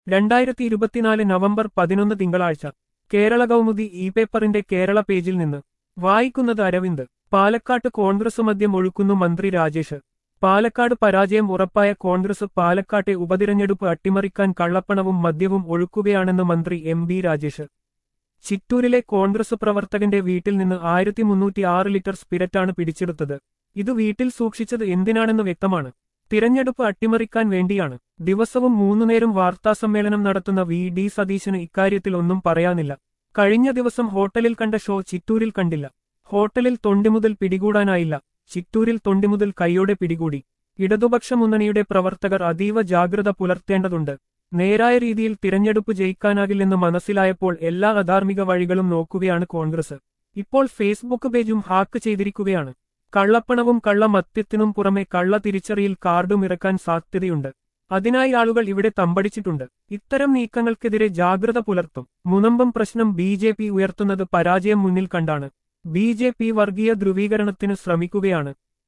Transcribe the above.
രണ്ടായിരത്തി ഇരുപത്തിനാല് നവംബർ പതിനൊന്ന് തിങ്കളാഴ്ച കേരള കൗമുദി ഇ പേപ്പറിന്റെ കേരള പേജിൽ നിന്ന് വായിക്കുന്നത് അരവിന്ദ് പാലക്കാട്ട് കോൺഗ്രസ് മദ്യം ഒഴുക്കുന്നു മന്ത്രി രാജേഷ് പാലക്കാട് പരാജയം ഉറപ്പായ കോൺഗ്രസ് പാലക്കാട്ടെ ഉപതിരഞ്ഞെടുപ്പ് അട്ടിമറിക്കാൻ കള്ളപ്പണവും മദ്യവും ഒഴുക്കുകയാണെന്ന് മന്ത്രി എം ബി രാജേഷ് ചിറ്റൂരിലെ കോൺഗ്രസ് പ്രവർത്തകന്റെ വീട്ടിൽ നിന്ന് ആയിരത്തി മുന്നൂറ്റി ആറ് ലിറ്റർ സ്പിരിറ്റാണ് പിടിച്ചെടുത്തത് ഇത് വീട്ടിൽ സൂക്ഷിച്ചത് എന്തിനാണെന്ന് വ്യക്തമാണ് തിരഞ്ഞെടുപ്പ് അട്ടിമറിക്കാൻ വേണ്ടിയാണ് ദിവസവും മൂന്നുനേരം വാർത്താസമ്മേളനം നടത്തുന്ന വി ഡി സതീശന് ഇക്കാര്യത്തിൽ ഒന്നും പറയാനില്ല കഴിഞ്ഞ ദിവസം ഹോട്ടലിൽ കണ്ട ഷോ ചിറ്റൂരിൽ കണ്ടില്ല ഹോട്ടലിൽ തൊണ്ടിമുതൽ പിടികൂടാനായില്ല ചിറ്റൂരിൽ തൊണ്ടിമുതൽ കൈയോടെ പിടികൂടി ഇടതുപക്ഷ മുന്നണിയുടെ പ്രവർത്തകർ അതീവ ജാഗ്രത പുലർത്തേണ്ടതുണ്ട് നേരായ രീതിയിൽ തിരഞ്ഞെടുപ്പ് ജയിക്കാനാകില്ലെന്ന് മനസ്സിലായപ്പോൾ എല്ലാ അധാർമിക വഴികളും നോക്കുകയാണ് കോൺഗ്രസ് ഇപ്പോൾ ഫേസ്ബുക്ക് പേജും ഹാക്ക് ചെയ്തിരിക്കുകയാണ് കള്ളപ്പണവും കള്ളമത്യത്തിനും പുറമെ കള്ള തിരിച്ചറിയിൽ കാർഡും ഇറക്കാൻ സാധ്യതയുണ്ട് അതിനായി ആളുകൾ ഇവിടെ തമ്പടിച്ചിട്ടുണ്ട് ഇത്തരം നീക്കങ്ങൾക്കെതിരെ ജാഗ്രത പുലർത്തും മുനമ്പം പ്രശ്നം ബി ജെ പി ഉയർത്തുന്നത് പരാജയം മുന്നിൽ കണ്ടാണ് ബി ജെ പി വർഗീയ ധ്രുവീകരണത്തിന് ശ്രമിക്കുകയാണ്